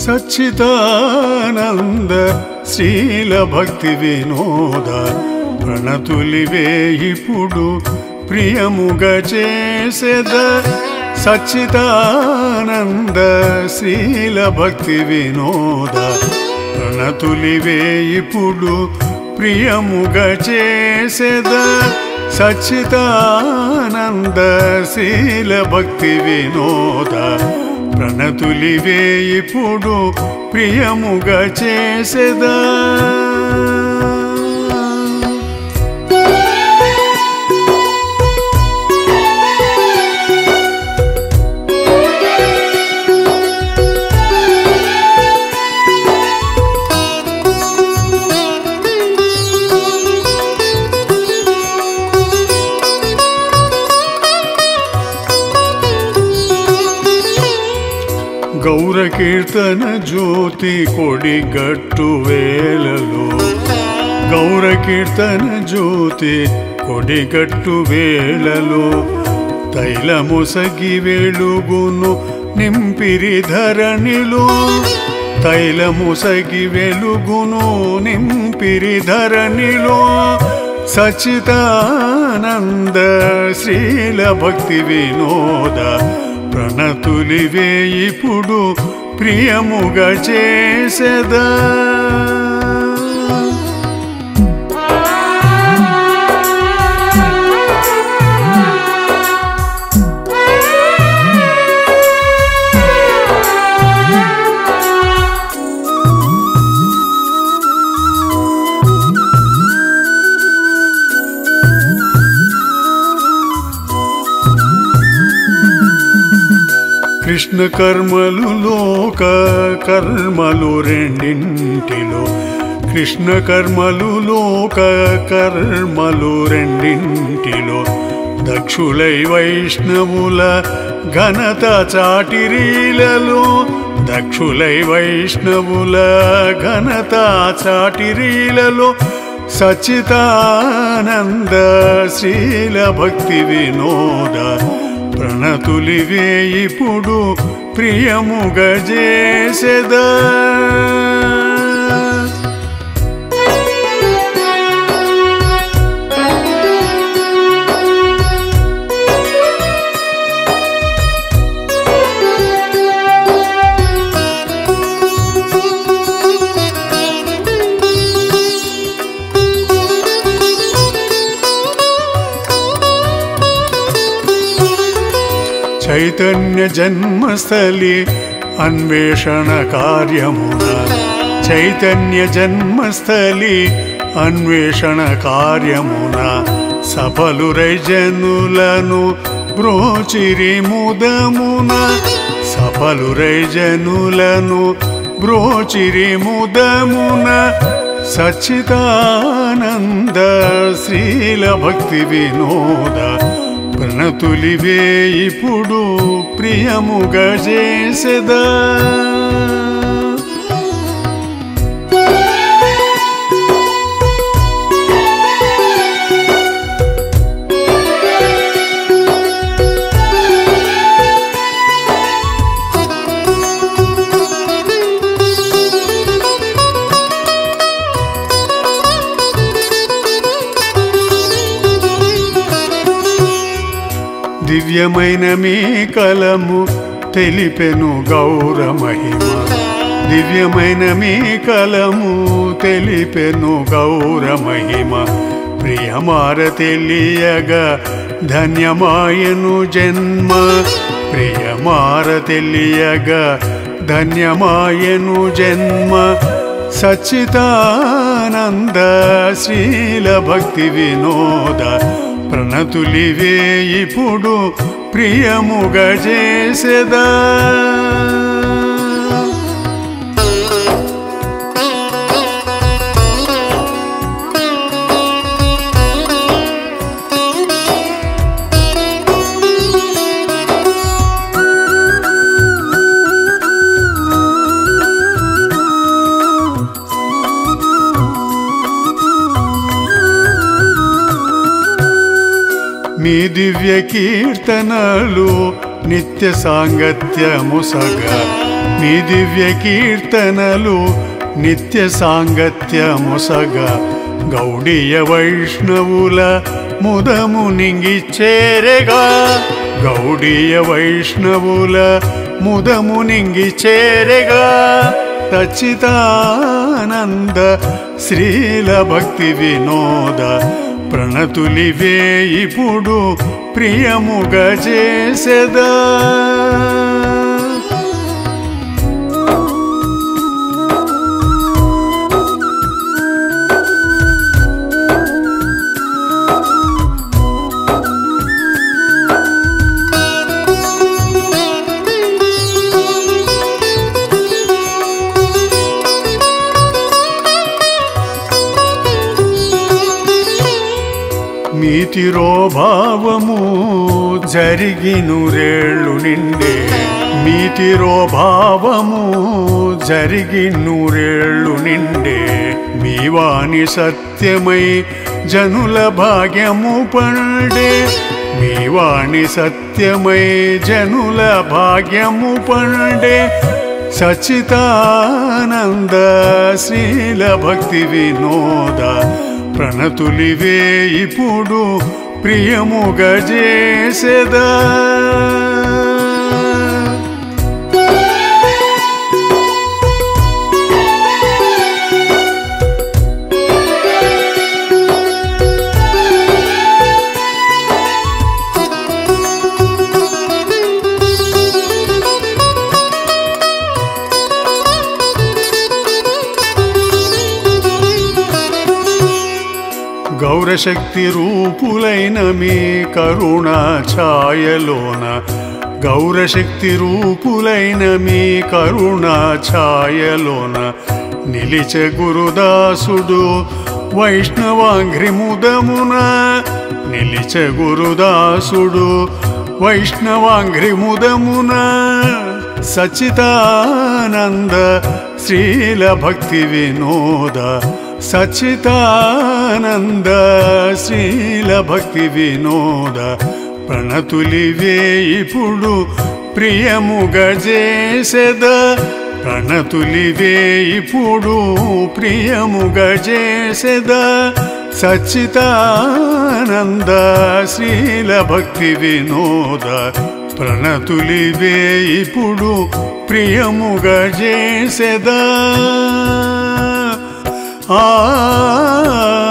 సచ్చిదానంద శ్రీల భక్తి వినోద ప్రణతులివే ఇప్పుడు ప్రియముగా చేసేద సచ్చిదానంద శ్రీల భక్తి వినోద ప్రణతులివే ఇప్పుడు ప్రియముగా చేసేద సచ్చిదానంద శీల భక్తి వినోద ప్రణతులివే ఇప్పుడు ప్రియముగా చేసేదా గౌర కీర్తన జ్యోతి కొడిగట్టు వేలలో గౌర కీర్తన జ్యోతి కొడిగట్టు వేళలో తైలముసగి వెలుగును నింపిరి ధరణిలో తైలముసగి వెలుగును నింపిరి ధరణిలో సచితానంద శ్రీల భక్తి వినోద ప్రణతులివే ఇప్పుడు ప్రియముగా చేసేదా కృష్ణ కర్మలు లోక కర్మలు రెండింటిలో కృష్ణ కర్మలు లోక కర్మలు రెండింటిలో దక్షులై వైష్ణవుల ఘనత చాటిరీలలో దక్షులై వైష్ణవుల ఘనత చాటిరీలలో సచితానంద శ్రీల భక్తి వినోద ప్రణతులివే ఇప్పుడు ప్రియముగా చేసేదా చైతన్య జన్మస్థలి అన్వేషణ కార్యమున చైతన్య జన్మస్థలి అన్వేషణ కార్యమున సఫలురై జనులను బ్రోచిరి ముదమున సఫలురై జనులను బ్రోచిరి ముదమున సచ్చిదానంద శ్రీల భక్తి వినోద ప్రణతులివే ఇప్పుడు ప్రియముగా చేసేదా దివ్యమైన మీ కలము తెలిపెను గౌర మహిమ దివ్యమైన మీ కలము తెలిపెను గౌర మహిమ ప్రియమార తెలియగా ధన్యమాయను జన్మ ప్రియమార తెలియగా ధన్యమాయను జన్మ సచ్చిదానంద శ్రీల భక్తి వినోద ప్రణతులివే ఇప్పుడు ప్రియముగా చేసేదా మీ దివ్య కీర్తనలు నిత్య సాంగత్యము సగ నీ దివ్య కీర్తనలు నిత్య సాంగత్యము సగ గౌడీయ వైష్ణవుల ముదము నింగి చేరెగా గౌడీయ వైష్ణవుల ముదము నింగి చేరెగా సచితానంద శ్రీల భక్తి వినోద ప్రణతులివే ఇప్పుడు ప్రియముగా చేసెదా మీతిరోభావము జరిగినురేళ్ళు నిండే మీతిరోభావము జరిగి నూరేళ్ళు నిండే మీ వాణి సత్యమై జనుల భాగ్యము పండే మీ వాణి సత్యమై జనుల భాగ్యము పండే సచితానంద శ్రీల భక్తి వినోద ప్రణతులివే ఇప్పుడు ప్రియముగా చేసెదా గౌరశక్తి రూపులైన మీ కరుణా ఛాయలోన గౌరశక్తి రూపులైన మీ కరుణా ఛాయలోన నిలిచ గురుదాసుడు వైష్ణవాంఘ్రిముదమున నిలిచ గురుదాసుడు వైష్ణవాంఘ్రిముదమున సచితానంద శ్రీల భక్తి వినోద సచితానంద శ్రీల భక్తి వినోద ప్రణతులివే ఇప్పుడు ప్రియముగా చేసెద ప్రణతులివే ఇప్పుడు ప్రియముగా చేసెద సచితానంద శ్రీల భక్తి వినోద ప్రణతులివే ఇప్పుడు ప్రియముగా చేసెదా ఆ